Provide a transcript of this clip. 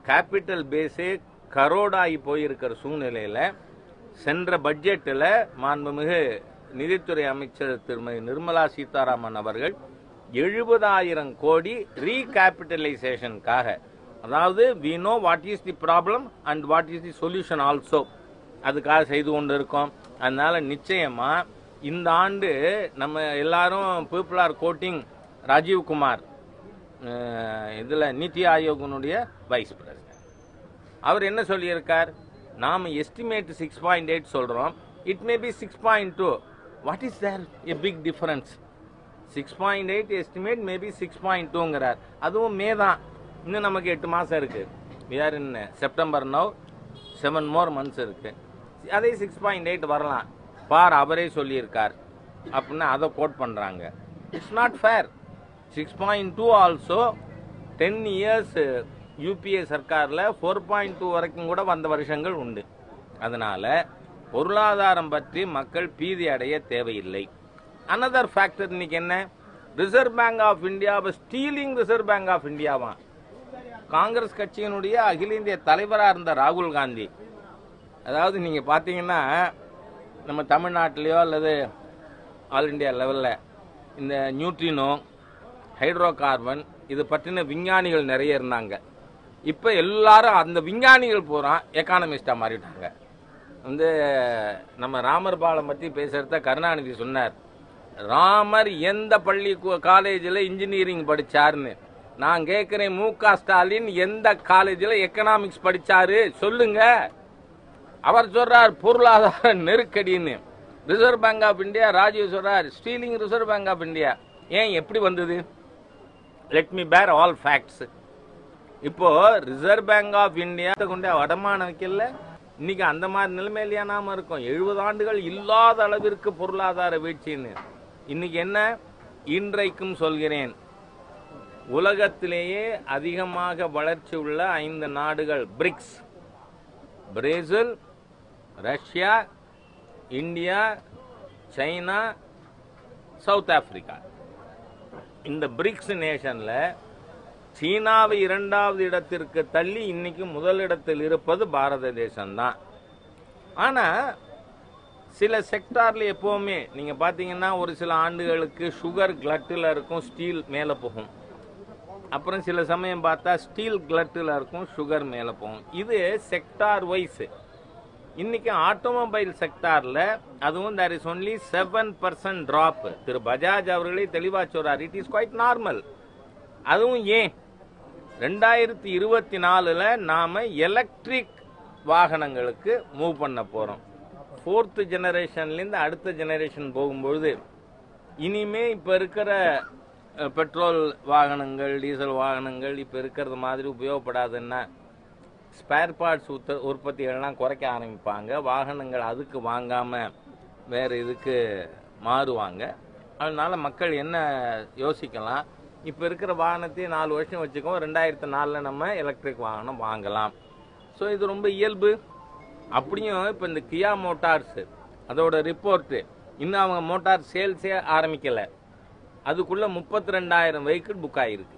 capital பேஸே கரோடாகி போயிருக்கிற சூழ்நிலையில் சென்ற பட்ஜெட்டில் மாண்புமிகு நிதித்துறை அமைச்சர் திருமதி நிர்மலா சீதாராமன் அவர்கள் எழுபதாயிரம் கோடி ரீகேபிட்டலைசேஷனுக்காக அதாவது we know what is the problem and what is the solution also அதுக்காக செய்து கொண்டு இருக்கோம் அதனால நிச்சயமா இந்த ஆண்டு நம்ம எல்லாரும் பீப்புள் ஆர் கோட்டிங் ராஜீவ்குமார் அஹ், இதுல நிதி ஆயோகனுடைய வைஸ் பிரசிடென்ட் அவர் என்ன சொல்லியிருக்கார் நாம எஸ்டிமேட் சிக்ஸ் பாயிண்ட் எயிட் சொல்றோம் it may be six point two what is there a big difference six point eight estimate maybe six point டூங்கிறார் அதுவும் மே தான் இன்னும் நமக்கு எட்டு மாசம் இருக்கு we are in September now seven more months இருக்கு அதே சிக்ஸ் பாயிண்ட் எயிட் வரலாம் பார் அவரே சொல்லியிருக்கார் அப்படின்னு அதை கோட் பண்றாங்க it's not fair six point two also ten years UPA சர்க்காரில் ஃபோர் பாயிண்ட் டூ வரைக்கும் கூட வந்த வருஷங்கள் உண்டு அதனால பொருளாதாரம் பற்றி மக்கள் பீதி அடைய தேவையில்லை அனதர் ஃபேக்டர் இன்னைக்கு என்ன ரிசர்வ் பேங்க் ஆஃப் இந்தியாவை ஸ்டீலிங் ரிசர்வ் பேங்க் ஆஃப் இந்தியாவா காங்கிரஸ் கட்சியினுடைய அகில இந்திய தலைவராக இருந்த ராகுல் காந்தி அதாவது நீங்க பாத்தீங்கன்னா நம்ம தமிழ்நாட்டிலேயோ அல்லது ஆல் இந்தியா லெவலில் இந்த நியூட்ரினோ ஹைட்ரோ கார்பன் இது பற்றின விஞ்ஞானிகள் நிறைய இருந்தாங்க இப்போ எல்லாரும் அந்த விஞ்ஞானிகள் பூரா எக்கானமிஸ்டாக மாறிட்டாங்க வந்து நம்ம ராமர் பாலம் பற்றி பேசுகிறத கருணாநிதி சொன்னார் ராமர் எந்த பள்ளி காலேஜில் இன்ஜினியரிங் படிச்சாருன்னு நான் கேட்குறேன் மு க ஸ்டாலின் எந்த காலேஜில் எக்கனாமிக்ஸ் படிச்சாரு சொல்லுங்க அவர் சொல்றார் பொருளாதார நெருக்கடின்னு reserve bank of India Rajiv சொல்றார் stealing reserve bank of India ஏன் எப்படி வந்தது let me bare all facts இப்போ ரிசர்வ் பேங்க் ஆஃப் இந்தியா கொண்டு அடமானம் வைக்கல இன்னைக்கு அந்த மாதிரி நிலைமையிலேயே நாம இருக்கோம் எழுபது ஆண்டுகள் இல்லாத அளவிற்கு பொருளாதார வீழ்ச்சின்னு இன்னைக்கு என்ன இன்றைக்கும் சொல்கிறேன் உலகத்திலேயே அதிகமாக வளர்ச்சி உள்ள ஐந்து நாடுகள் BRICS Brazil Russia India China South Africa இந்த பிரிக்ஸ் நேஷன்ல சீனாவை இரண்டாவது இடத்திற்கு தள்ளி இன்னைக்கு முதலிடத்தில் இருப்பது பாரத தேசம்தான் ஆனா சில செக்டார்ல எப்பவுமே நீங்க பாத்தீங்கன்னா ஒரு சில ஆண்டுகளுக்கு சுகர் கிளட்டில் இருக்கும் ஸ்டீல் மேல போகும் அப்புறம் சில சமயம் பார்த்தா ஸ்டீல் கிளட்டில் இருக்கும் சுகர் மேல போகும் இது செக்டார் வைஸ் இன்னைக்கு ஆட்டோமொபைல் செக்டார்ல அதுவும் there is only seven percent drop திரு பஜாஜ் அவர்களே தெளிவா சொல்றார் இட் இஸ் குவைட் நார்மல் அதுவும் ஏன் ரெண்டாயிரத்தி இருபத்தி நாலுல நாம எலக்ட்ரிக் வாகனங்களுக்கு மூவ் பண்ண போறோம் ஃபோர்த் ஜெனரேஷன்லேருந்து அடுத்த ஜெனரேஷன் போகும்பொழுது இனிமே இப்ப இருக்கிற அஹ், பெட்ரோல் வாகனங்கள் டீசல் வாகனங்கள் இப்ப இருக்கிறது மாதிரி உபயோகப்படாதுன்னா ஸ்பேர் பார்ட்ஸ் உத்த உற்பத்திகள்லாம் குறைக்க ஆரம்பிப்பாங்க வாகனங்கள் அதுக்கு வாங்காம வேற இதுக்கு மாறுவாங்க அதனால மக்கள் என்ன யோசிக்கலாம் இப்போ இருக்கிற வாகனத்தையே நாலு வருஷம் வச்சுக்கோம் ரெண்டாயிரத்து நாலில் நம்ம எலக்ட்ரிக் வாகனம் வாங்கலாம் ஸோ இது ரொம்ப இயல்பு அப்படியும் இப்போ இந்த கியா மோட்டார்ஸ் அதோட ரிப்போர்ட்டு இன்னும் அவங்க மோட்டார் சேல்ஸே ஆரம்பிக்கல அதுக்குள்ள முப்பத்தி ரெண்டாயிரம் வெஹிக்கிள் புக் ஆயிருக்கு